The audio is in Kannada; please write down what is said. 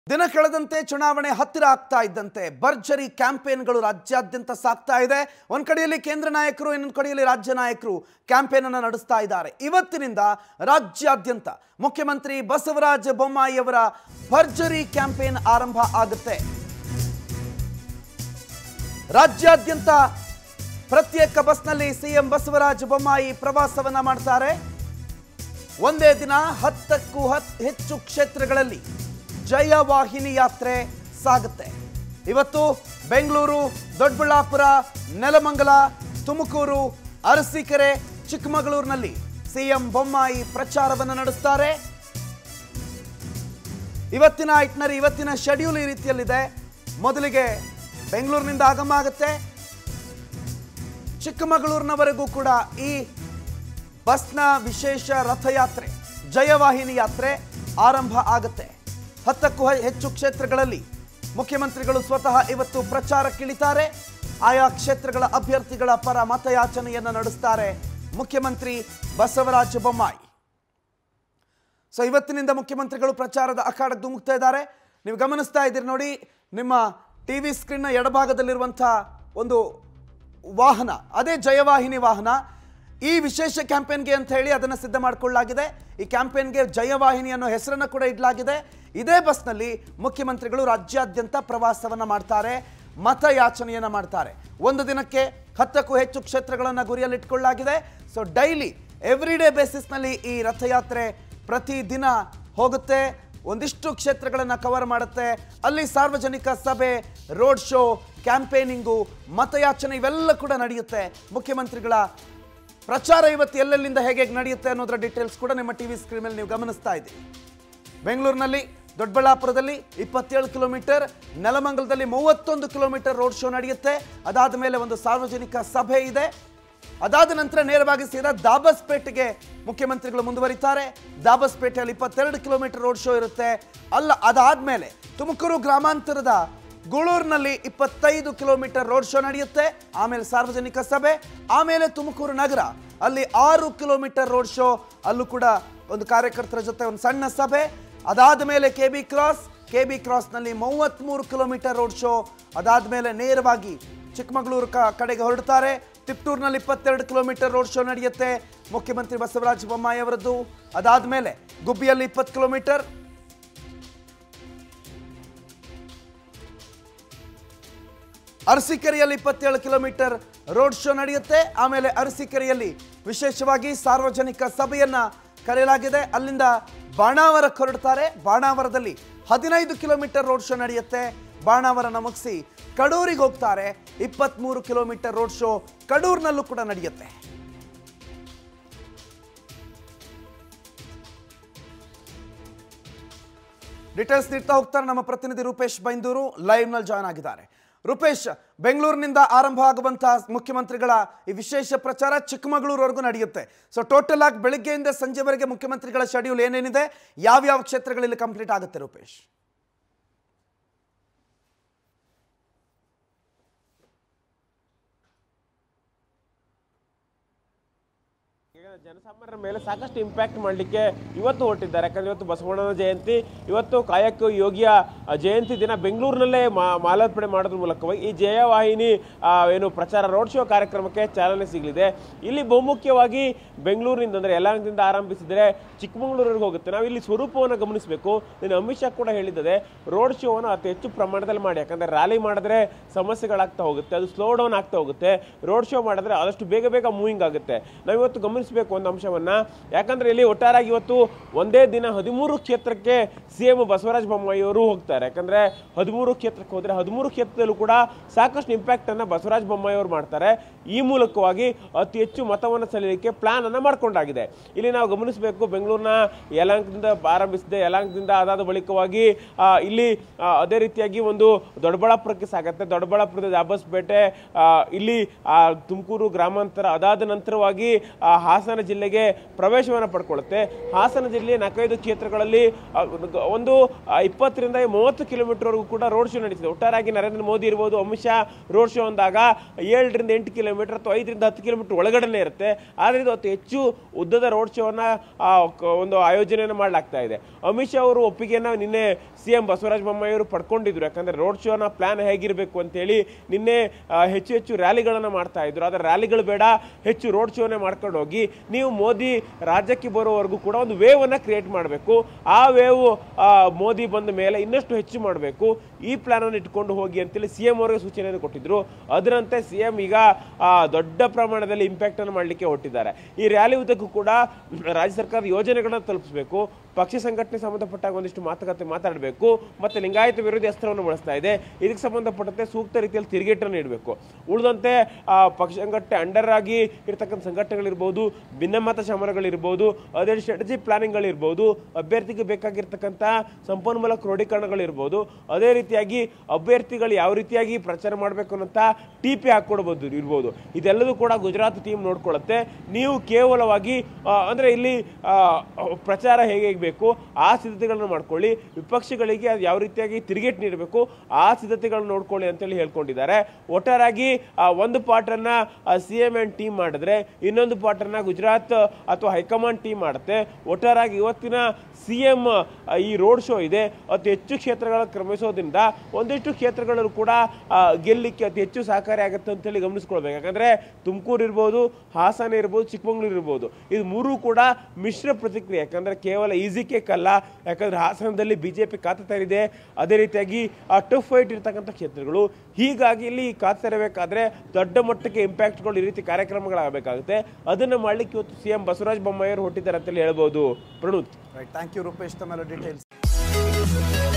ದಿನ ಕಳೆದಂತೆ ಚುನಾವಣೆ ಹತ್ತಿರ ಆಗ್ತಾ ಇದ್ದಂತೆ ಭರ್ಜರಿ ಕ್ಯಾಂಪೇನ್ಗಳು ರಾಜ್ಯಾದ್ಯಂತ ಸಾಗ್ತಾ ಇದೆ ಒಂದ್ ಕಡೆಯಲ್ಲಿ ಕೇಂದ್ರ ನಾಯಕರು ಇನ್ನೊಂದು ಕಡೆಯಲ್ಲಿ ರಾಜ್ಯ ನಾಯಕರು ಕ್ಯಾಂಪೇನ್ ಅನ್ನು ನಡೆಸ್ತಾ ಇದ್ದಾರೆ ಇವತ್ತಿನಿಂದ ರಾಜ್ಯಾದ್ಯಂತ ಮುಖ್ಯಮಂತ್ರಿ ಬಸವರಾಜ ಬೊಮ್ಮಾಯಿಯವರ ಭರ್ಜರಿ ಕ್ಯಾಂಪೇನ್ ಆರಂಭ ಆಗುತ್ತೆ ರಾಜ್ಯಾದ್ಯಂತ ಪ್ರತ್ಯೇಕ ಬಸ್ನಲ್ಲಿ ಸಿಎಂ ಬಸವರಾಜ ಬೊಮ್ಮಾಯಿ ಪ್ರವಾಸವನ್ನ ಮಾಡ್ತಾರೆ ಒಂದೇ ದಿನ ಹತ್ತಕ್ಕೂ ಹತ್ ಹೆಚ್ಚು ಕ್ಷೇತ್ರಗಳಲ್ಲಿ ಜಯವಾಹಿನಿ ಯಾತ್ರೆ ಸಾಗುತ್ತೆ ಇವತ್ತು ಬೆಂಗಳೂರು ದೊಡ್ಡಬಳ್ಳಾಪುರ ನೆಲಮಂಗಲ ತುಮಕೂರು ಅರಸೀಕೆರೆ ಚಿಕ್ಕಮಗಳೂರಿನಲ್ಲಿ ಸಿಎಂ ಬೊಮ್ಮಾಯಿ ಪ್ರಚಾರವನ್ನು ನಡೆಸ್ತಾರೆ ಇವತ್ತಿನ ಐಟ್ನರಿ ಇವತ್ತಿನ ಶೆಡ್ಯೂಲ್ ಈ ರೀತಿಯಲ್ಲಿದೆ ಮೊದಲಿಗೆ ಬೆಂಗಳೂರಿನಿಂದ ಆಗಮ ಆಗುತ್ತೆ ಚಿಕ್ಕಮಗಳೂರಿನವರೆಗೂ ಕೂಡ ಈ ಬಸ್ನ ವಿಶೇಷ ರಥಯಾತ್ರೆ ಜಯವಾಹಿನಿ ಯಾತ್ರೆ ಆರಂಭ ಆಗುತ್ತೆ ಹತ್ತಕ್ಕೂ ಹೆ- ಹೆಚ್ಚು ಕ್ಷೇತ್ರಗಳಲ್ಲಿ ಮುಖ್ಯಮಂತ್ರಿಗಳು ಸ್ವತಃ ಇವತ್ತು ಪ್ರಚಾರಕ್ಕಿಳಿತಾರೆ ಆಯಾ ಕ್ಷೇತ್ರಗಳ ಅಭ್ಯರ್ಥಿಗಳ ಪರ ಮತಯಾಚನೆಯನ್ನು ನಡೆಸ್ತಾರೆ ಮುಖ್ಯಮಂತ್ರಿ ಬಸವರಾಜ ಬೊಮ್ಮಾಯಿ ಸೊ ಇವತ್ತಿನಿಂದ ಮುಖ್ಯಮಂತ್ರಿಗಳು ಪ್ರಚಾರದ ಅಖಾಡಕ್ಕೆ ಧುಮುಕ್ತಾ ಇದ್ದಾರೆ ನೀವು ಗಮನಿಸ್ತಾ ಇದ್ದೀರಿ ನೋಡಿ ನಿಮ್ಮ ಟಿ ವಿ ಸ್ಕ್ರೀನ್ನ ಎಡಭಾಗದಲ್ಲಿರುವಂಥ ಒಂದು ವಾಹನ ಅದೇ ಜಯವಾಹಿನಿ ವಾಹನ ಈ ವಿಶೇಷ ಕ್ಯಾಂಪೇನ್ಗೆ ಅಂತ ಹೇಳಿ ಅದನ್ನು ಸಿದ್ಧ ಮಾಡಿಕೊಳ್ಳಲಾಗಿದೆ ಈ ಕ್ಯಾಂಪೇನ್ಗೆ ಜಯವಾಹಿನಿ ಅನ್ನೋ ಹೆಸರನ್ನು ಕೂಡ ಇಡಲಾಗಿದೆ ಇದೇ ಬಸ್ನಲ್ಲಿ ಮುಖ್ಯಮಂತ್ರಿಗಳು ರಾಜ್ಯಾದ್ಯಂತ ಪ್ರವಾಸವನ್ನು ಮಾಡ್ತಾರೆ ಮತಯಾಚನೆಯನ್ನು ಮಾಡ್ತಾರೆ ಒಂದು ದಿನಕ್ಕೆ ಹತ್ತಕ್ಕೂ ಹೆಚ್ಚು ಕ್ಷೇತ್ರಗಳನ್ನು ಗುರಿಯಲ್ಲಿಟ್ಕೊಳ್ಳಲಾಗಿದೆ ಸೊ ಡೈಲಿ ಎವ್ರಿ ಡೇ ಬೇಸಿಸ್ನಲ್ಲಿ ಈ ರಥಯಾತ್ರೆ ಪ್ರತಿದಿನ ಹೋಗುತ್ತೆ ಒಂದಿಷ್ಟು ಕ್ಷೇತ್ರಗಳನ್ನು ಕವರ್ ಮಾಡುತ್ತೆ ಅಲ್ಲಿ ಸಾರ್ವಜನಿಕ ಸಭೆ ರೋಡ್ ಶೋ ಕ್ಯಾಂಪೇನಿಂಗು ಮತಯಾಚನೆ ಇವೆಲ್ಲ ಕೂಡ ನಡೆಯುತ್ತೆ ಮುಖ್ಯಮಂತ್ರಿಗಳ ಪ್ರಚಾರ ಇವತ್ತು ಎಲ್ಲೆಲ್ಲಿಂದ ಹೇಗೆ ಹೇಗೆ ನಡೆಯುತ್ತೆ ಅನ್ನೋದರ ಡೀಟೇಲ್ಸ್ ಕೂಡ ನಿಮ್ಮ ಟಿ ವಿ ಸ್ಕ್ರೀನ್ ಮೇಲೆ ನೀವು ಗಮನಿಸ್ತಾ ಇದ್ದೀವಿ ಬೆಂಗಳೂರಿನಲ್ಲಿ ದೊಡ್ಡಬಳ್ಳಾಪುರದಲ್ಲಿ ಇಪ್ಪತ್ತೇಳು ಕಿಲೋಮೀಟರ್ ನೆಲಮಂಗಲದಲ್ಲಿ ಮೂವತ್ತೊಂದು ಕಿಲೋಮೀಟರ್ ರೋಡ್ ಶೋ ನಡೆಯುತ್ತೆ ಅದಾದ ಮೇಲೆ ಒಂದು ಸಾರ್ವಜನಿಕ ಸಭೆ ಇದೆ ಅದಾದ ನಂತರ ನೇರವಾಗಿ ಸೀದಾ ದಾಬಸ್ಪೇಟೆಗೆ ಮುಖ್ಯಮಂತ್ರಿಗಳು ಮುಂದುವರಿತಾರೆ ದಾಬಸ್ಪೇಟೆಯಲ್ಲಿ ಇಪ್ಪತ್ತೆರಡು ಕಿಲೋಮೀಟರ್ ರೋಡ್ ಶೋ ಇರುತ್ತೆ ಅಲ್ಲ ಅದಾದ್ಮೇಲೆ ತುಮಕೂರು ಗ್ರಾಮಾಂತರದ ಗೂಳೂರಿನಲ್ಲಿ ಇಪ್ಪತ್ತೈದು ಕಿಲೋಮೀಟರ್ ರೋಡ್ ಶೋ ನಡೆಯುತ್ತೆ ಆಮೇಲೆ ಸಾರ್ವಜನಿಕ ಸಭೆ ಆಮೇಲೆ ತುಮಕೂರು ನಗರ ಅಲ್ಲಿ ಆರು ಕಿಲೋಮೀಟರ್ ರೋಡ್ ಶೋ ಅಲ್ಲೂ ಕೂಡ ಒಂದು ಕಾರ್ಯಕರ್ತರ ಜೊತೆ ಒಂದು ಸಣ್ಣ ಸಭೆ ಅದಾದ ಮೇಲೆ K B cross K B ಕ್ರಾಸ್ನಲ್ಲಿ ಮೂವತ್ತ್ಮೂರು ಕಿಲೋಮೀಟರ್ ರೋಡ್ ಶೋ ಅದಾದ ಮೇಲೆ ನೇರವಾಗಿ ಚಿಕ್ಕಮಗಳೂರು ಕ- ಕಡೆಗೆ ಹೊರಡ್ತಾರೆ ತಿಪ್ಟೂರಿನಲ್ಲಿ ಇಪ್ಪತ್ತೆರಡು ಕಿಲೋಮೀಟರ್ ರೋಡ್ ಶೋ ನಡೆಯುತ್ತೆ ಮುಖ್ಯಮಂತ್ರಿ ಬಸವರಾಜ ಬೊಮ್ಮಾಯಿ ಅವರದ್ದು ಅದಾದ ಮೇಲೆ ಗುಬ್ಬಿಯಲ್ಲಿ ಇಪ್ಪತ್ತು ಕಿಲೋಮೀಟರ್ ಅರಸೀಕೆರೆಯಲ್ಲಿ ಇಪ್ಪತ್ತೇಳು ಕಿಲೋಮೀಟರ್ ರೋಡ್ ಶೋ ನಡೆಯುತ್ತೆ ಆಮೇಲೆ ಅರಸೀಕೆರೆಯಲ್ಲಿ ವಿಶೇಷವಾಗಿ ಸಾರ್ವಜನಿಕ ಸಭೆಯನ್ನ ಕರೆಯಲಾಗಿದೆ ಅಲ್ಲಿಂದ ಬಾಣಾವರಕ್ಕೆ ಹೊರಡ್ತಾರೆ ಬಾಣಾವರದಲ್ಲಿ ಹದಿನೈದು ಕಿಲೋಮೀಟರ್ ರೋಡ್ ಶೋ ನಡೆಯುತ್ತೆ ಬಾಣಾವರನ ಮುಗಿಸಿ ಕಡೂರಿಗೆ ಹೋಗ್ತಾರೆ ಇಪ್ಪತ್ತ್ಮೂರು ಕಿಲೋಮೀಟರ್ ರೋಡ್ ಶೋ ಕಡೂರಿನಲ್ಲೂ ಕೂಡ ನಡೆಯುತ್ತೆ ಡೀಟೇಲ್ಸ್ ನೀಡ್ತಾ ಹೋಗ್ತಾರೆ ನಮ್ಮ ಪ್ರತಿನಿಧಿ ರೂಪೇಶ್ ಬೈಂದೂರು ಲೈವ್ ನಲ್ಲಿ ಜಾಯ್ನ್ ಆಗಿದ್ದಾರೆ ರೂಪೇಶ್ ಬೆಂಗಳೂರಿನಿಂದ ಆರಂಭ ಆಗುವಂತಹ ಮುಖ್ಯಮಂತ್ರಿಗಳ ಈ ವಿಶೇಷ ಪ್ರಚಾರ ಚಿಕ್ಕಮಗಳೂರುವರೆಗೂ ನಡೆಯುತ್ತೆ ಸೊ ಟೋಟಲ್ ಆಗಿ ಬೆಳಿಗ್ಗೆಯಿಂದ ಸಂಜೆವರೆಗೆ ಮುಖ್ಯಮಂತ್ರಿಗಳ ಶೆಡ್ಯೂಲ್ ಏನೇನಿದೆ ಯಾವ್ಯಾವ ಕ್ಷೇತ್ರಗಳಲ್ಲಿ ಕಂಪ್ಲೀಟ್ ಆಗುತ್ತೆ ರೂಪೇಶ್ ಈಗ ಜನಸಾಮಾನ್ಯರ ಮೇಲೆ ಸಾಕಷ್ಟು ಇಂಪ್ಯಾಕ್ಟ್ ಮಾಡಲಿಕ್ಕೆ ಇವತ್ತು ಹೊರಟಿದ್ದಾರೆ ಯಾಕಂದ್ರೆ ಇವತ್ತು ಬಸವಣ್ಣನ ಜಯಂತಿ ಇವತ್ತು ಕಾಯಕ ಯೋಗಿಯ ಆ, ಜಯಂತಿ ದಿನ ಬೆಂಗಳೂರಿನಲ್ಲೇ ಮಾ ಮಾಲಾರ್ಪಣೆ ಮಾಡೋದ್ರ ಮೂಲಕವಾಗಿ ಈ ಜಯವಾಹಿನಿ ಆ, ಏನು ಪ್ರಚಾರ ರೋಡ್ ಶೋ ಕಾರ್ಯಕ್ರಮಕ್ಕೆ ಚಾಲನೆ ಸಿಗಲಿದೆ ಇಲ್ಲಿ ಬಹುಮುಖ್ಯವಾಗಿ ಬೆಂಗಳೂರಿನಿಂದ ಅಂದರೆ ಯಲಹಂಕದಿಂದ ಆರಂಭಿಸಿದರೆ ಚಿಕ್ಕಮಗಳೂರಿಗೆ ಹೋಗುತ್ತೆ ನಾವು ಇಲ್ಲಿ ಸ್ವರೂಪವನ್ನು ಗಮನಿಸಬೇಕು ಇನ್ನು ಅಮಿತ್ ಶಾ ಕೂಡ ಹೇಳಿದ್ದಾರೆ ರೋಡ್ ಶೋವನ್ನು ಅತಿ ಹೆಚ್ಚು ಪ್ರಮಾಣದಲ್ಲಿ ಮಾಡಿ ಯಾಕಂದ್ರೆ ರ್ಯಾಲಿ ಮಾಡಿದ್ರೆ ಸಮಸ್ಯೆಗಳಾಗ್ತಾ ಹೋಗುತ್ತೆ ಅದು ಸ್ಲೋ ಡೌನ್ ಆಗ್ತಾ ಹೋಗುತ್ತೆ ರೋಡ್ ಶೋ ಮಾಡಿದ್ರೆ ಆದಷ್ಟು ಬೇಗ ಬೇಗ ಮೂವಿಂಗ್ ಆಗುತ್ತೆ ನಾವು ಇವತ್ತು ಗಮನಿಸಬೇಕು ಒಂದು ಅಂಶವನ್ನ ಯಾಕಂದ್ರೆ ಇಲ್ಲಿ ಒಟ್ಟಾರಾಗಿ ಇವತ್ತು ಒಂದೇ ದಿನ ಹದಿಮೂರು ಕ್ಷೇತ್ರಕ್ಕೆ ಸಿ ಎಂ ಬಸವರಾಜ ಬೊಮ್ಮಾಯಿ ಅವರು ಹೋಗ್ತಾರೆ ಯಾಕಂದ್ರೆ ಹದಿಮೂರು ಕ್ಷೇತ್ರಕ್ಕೆ ಹೋದ್ರೆ ಹದಿಮೂರು ಕ್ಷೇತ್ರದಲ್ಲೂ ಕೂಡ ಸಾಕಷ್ಟು ಇಂಪ್ಯಾಕ್ಟ್ ಅನ್ನ ಬಸವರಾಜ ಬೊಮ್ಮಾಯಿ ಅವರು ಮಾಡ್ತಾರೆ ಈ ಮೂಲಕವಾಗಿ ಅತಿ ಹೆಚ್ಚು ಮತವನ್ನು ಸೆಳೆಯಲಿಕ್ಕೆ ಪ್ಲಾನ್ ಅನ್ನ ಮಾಡ್ಕೊಂಡಾಗಿದೆ ಇಲ್ಲಿ ನಾವು ಗಮನಿಸಬೇಕು ಬೆಂಗಳೂರಿನ ಯಲಹಂಕದಿಂದ ಆರಂಭಿಸಿದೆ ಯಲಹಂಕದಿಂದ ಅದಾದ ಬಳಿಕವಾಗಿ ಆ, ಇಲ್ಲಿ ಆ, ಅದೇ ರೀತಿಯಾಗಿ ಒಂದು ದೊಡ್ಡಬಳ್ಳಾಪುರಕ್ಕೆ ಸಾಗತ್ತೆ ದೊಡ್ಡಬಳ್ಳಾಪುರದ ಜಾಬಸ್ಪೇಟೆ ಆ, ಇಲ್ಲಿ ಆ, ತುಮಕೂರು ಗ್ರಾಮಾಂತರ ಅದಾದ ನಂತರವಾಗಿ ಆ, ಹಾಸನ ಜಿಲ್ಲೆಗೆ ಪ್ರವೇಶವನ್ನು ಪಡ್ಕೊಳ್ಳುತ್ತೆ ಹಾಸನ ಜಿಲ್ಲೆಯ ನಾಲ್ಕೈದು ಕ್ಷೇತ್ರಗಳಲ್ಲಿ ಆ, ಒಂದು ಆ, ಇಪ್ಪತ್ತರಿಂದ ಮೂವತ್ತು ಕಿಲೋಮೀಟರ್ವರೆಗೂ ಕೂಡ ರೋಡ್ ಶೋ ನಡೀತಿದೆ ಒಟ್ಟಾರೆಯಾಗಿ ನರೇಂದ್ರ ಮೋದಿ ಇರ್ಬೋದು ಅಮಿತ್ ಶಾ ರೋಡ್ ಶೋ ಅಂದಾಗ ಏಳರಿಂದ ಎಂಟು ಕಿಲೋಮೀಟರ್ ಅಥವಾ ಐದರಿಂದ ಹತ್ತು ಕಿಲೋಮೀಟರ್ ಒಳಗಡೆನೆ ಇರುತ್ತೆ ಆದರೆ ಇದು ಅತಿ ಹೆಚ್ಚು ಉದ್ದದ ರೋಡ್ ಶೋವನ್ನು ಒಂದು ಆಯೋಜನೆಯನ್ನು ಮಾಡಲಾಗ್ತಾ ಇದೆ ಅಮಿತ್ ಶಾ ಅವರು ಒಪ್ಪಿಗೆಯನ್ನು ನಿನ್ನೆ ಸಿ ಎಂ ಬಸವರಾಜ ಬೊಮ್ಮಾಯಿ ಅವರು ಪಡ್ಕೊಂಡಿದ್ರು ಯಾಕಂದ್ರೆ ರೋಡ್ ಶೋನ ಪ್ಲಾನ್ ಹೇಗಿರಬೇಕು ಅಂತೇಳಿ ನಿನ್ನೆ ಆ, ಹೆಚ್ಚು ಹೆಚ್ಚು ರ್ಯಾಲಿಗಳನ್ನು ಮಾಡ್ತಾ ಇದ್ರು ಆದರೆ ರ್ಯಾಲಿಗಳು ಬೇಡ ಹೆಚ್ಚು ರೋಡ್ ಶೋನೇ ಮಾಡ್ಕೊಂಡು ಹೋಗಿ ನೀವು ಮೋದಿ ರಾಜ್ಯಕ್ಕೆ ಬರೋವರೆಗೂ ಕೂಡ ಒಂದು ವೇವ್ ಅನ್ನ ಕ್ರಿಯೇಟ್ ಮಾಡಬೇಕು ಆ ವೇವ್ ಮೋದಿ ಬಂದ ಮೇಲೆ ಇನ್ನಷ್ಟು ಹೆಚ್ಚು ಮಾಡಬೇಕು ಈ ಪ್ಲಾನ್ ಅನ್ನು ಇಟ್ಕೊಂಡು ಹೋಗಿ ಅಂತೇಳಿ ಸಿ ಎಂ ಅವರಿಗೆ ಸೂಚನೆಯನ್ನು ಕೊಟ್ಟಿದ್ರು ಅದರಂತೆ ಸಿ ಎಂ ಈಗ ಆ, ದೊಡ್ಡ ಪ್ರಮಾಣದಲ್ಲಿ ಇಂಪ್ಯಾಕ್ಟ್ ಅನ್ನು ಮಾಡಲಿಕ್ಕೆ ಹೊರಟಿದ್ದಾರೆ ಈ ರ್ಯಾಲಿ ಉದ್ದಕ್ಕೂ ಕೂಡ ರಾಜ್ಯ ಸರ್ಕಾರದ ಯೋಜನೆಗಳನ್ನ ತಲುಪಿಸಬೇಕು ಪಕ್ಷ ಸಂಘಟನೆ ಸಂಬಂಧಪಟ್ಟಾಗ ಒಂದಿಷ್ಟು ಮಾತುಕತೆ ಮಾತಾಡಬೇಕು ಮತ್ತೆ ಲಿಂಗಾಯತ ವಿರೋಧಿ ಅಸ್ತ್ರವನ್ನು ಬಳಸ್ತಾ ಇದೆ ಇದಕ್ಕೆ ಸಂಬಂಧಪಟ್ಟಂತೆ ಸೂಕ್ತ ರೀತಿಯಲ್ಲಿ ತಿರುಗೇಟನ್ನು ನೀಡಬೇಕು ಉಳಿದಂತೆ ಆ, ಪಕ್ಷ ಸಂಘಟನೆ ಅಂಡರ್ ಆಗಿ ಇರ್ತಕ್ಕಂಥ ಸಂಘಟನೆಗಳಿರ್ಬೋದು ಭಿನ್ನಮತ ಶಮನಗಳಿರ್ಬೋದು ಅದೇ ಸ್ಟ್ರಾಟಜಿ ಪ್ಲಾನಿಂಗ್ಗಳಿರ್ಬೋದು ಅಭ್ಯರ್ಥಿಗೆ ಬೇಕಾಗಿರ್ತಕ್ಕಂಥ ಸಂಪನ್ಮೂಲ ಕ್ರೋಢೀಕರಣಗಳಿರ್ಬೋದು ಅದೇ ರೀತಿಯಾಗಿ ಅಭ್ಯರ್ಥಿಗಳು ಯಾವ ರೀತಿಯಾಗಿ ಪ್ರಚಾರ ಮಾಡಬೇಕು ಅನ್ನೋಂಥ ಟಿ ಪಿ ಹಾಕ್ಕೊಡ್ಬೋದು ಇರ್ಬೋದು ಇದೆಲ್ಲದೂ ಕೂಡ ಗುಜರಾತ್ ಟೀಮ್ ನೋಡ್ಕೊಳ್ಳುತ್ತೆ ನೀವು ಕೇವಲವಾಗಿ ಆ, ಅಂದ್ರೆ ಇಲ್ಲಿ ಆ, ಪ್ರಚಾರ ಹೇಗೆ ಬೇಕು ಆ ಸಿದ್ಧತೆಗಳನ್ನು ಮಾಡ್ಕೊಳ್ಳಿ ವಿಪಕ್ಷಗಳಿಗೆ ಅದು ಯಾವ ರೀತಿಯಾಗಿ ತಿರುಗೇಟ್ ನೀಡಬೇಕು ಆ ಸಿದ್ಧತೆಗಳನ್ನು ನೋಡ್ಕೊಳ್ಳಿ ಅಂತೇಳಿ ಹೇಳ್ಕೊಂಡಿದ್ದಾರೆ ಒಟ್ಟಾರಾಗಿ ಆ, ಒಂದು ಪಾರ್ಟನ್ನ ಸಿ ಎಂ ಅಂಡ್ ಟೀಮ್ ಮಾಡಿದ್ರೆ ಇನ್ನೊಂದು ಪಾರ್ಟನ್ನ ಗುಜರಾತ್ ಅಥವಾ ಹೈಕಮಾಂಡ್ ಟೀಮ್ ಮಾಡುತ್ತೆ ಒಟ್ಟಾರಾಗಿ ಇವತ್ತಿನ ಸಿ ಎಂ ಈ ರೋಡ್ ಶೋ ಇದೆ ಅತಿ ಹೆಚ್ಚು ಕ್ಷೇತ್ರಗಳ ಕ್ರಮಿಸೋದ್ರಿಂದ ಒಂದಿಷ್ಟು ಕ್ಷೇತ್ರಗಳಲ್ಲೂ ಕೂಡ ಆ, ಗೆಲ್ಲಿಕ್ಕೆ ಅತಿ ಹೆಚ್ಚು ಸಹಕಾರಿ ಆಗುತ್ತೆ ಅಂತೇಳಿ ಗಮನಿಸ್ಕೊಳ್ಬೇಕು ಯಾಕಂದ್ರೆ ತುಮಕೂರು ಇರ್ಬೋದು ಹಾಸನ ಇರ್ಬೋದು ಚಿಕ್ಕಮಗಳೂರು ಇರ್ಬೋದು ಇದು ಮೂರು ಕೂಡ ಮಿಶ್ರ ಪ್ರತಿಕ್ರಿಯೆ ಯಾಕಂದ್ರೆ ಕೇವಲ ಈಸಿ ಕೇಕ್ ಅಲ್ಲ ಯಾಕಂದ್ರೆ ಹಾಸನದಲ್ಲಿ ಬಿಜೆಪಿ ಖಾತೆ ತೆರೆದಿದೆ ಅದೇ ರೀತಿಯಾಗಿ ಆ ಟಫ್ ಫೈಟ್ ಇರ್ತಕ್ಕಂಥ ಕ್ಷೇತ್ರಗಳು ಹೀಗಾಗಿ ಇಲ್ಲಿ ಖಾತೆ ತೆರಬೇಕಾದ್ರೆ ದೊಡ್ಡ ಮಟ್ಟಕ್ಕೆ ಇಂಪ್ಯಾಕ್ಟ್ಗಳು ಈ ರೀತಿ ಕಾರ್ಯಕ್ರಮಗಳಾಗಬೇಕಾಗುತ್ತೆ ಅದನ್ನ ಮಾಡ್ಲಿಕ್ಕೆ ಇವತ್ತು ಸಿ ಎಂ ಬಸವರಾಜ ಬೊಮ್ಮಾಯಿ ಅವರು ಹೊಟ್ಟಿದ್ದಾರೆ ಅಂತೇಳಿ ಹೇಳ್ಬೋದು Pranooth right thank you Rupesh ತಮ್ಮೆಲ್ಲ ಡೀಟೇಲ್ಸ್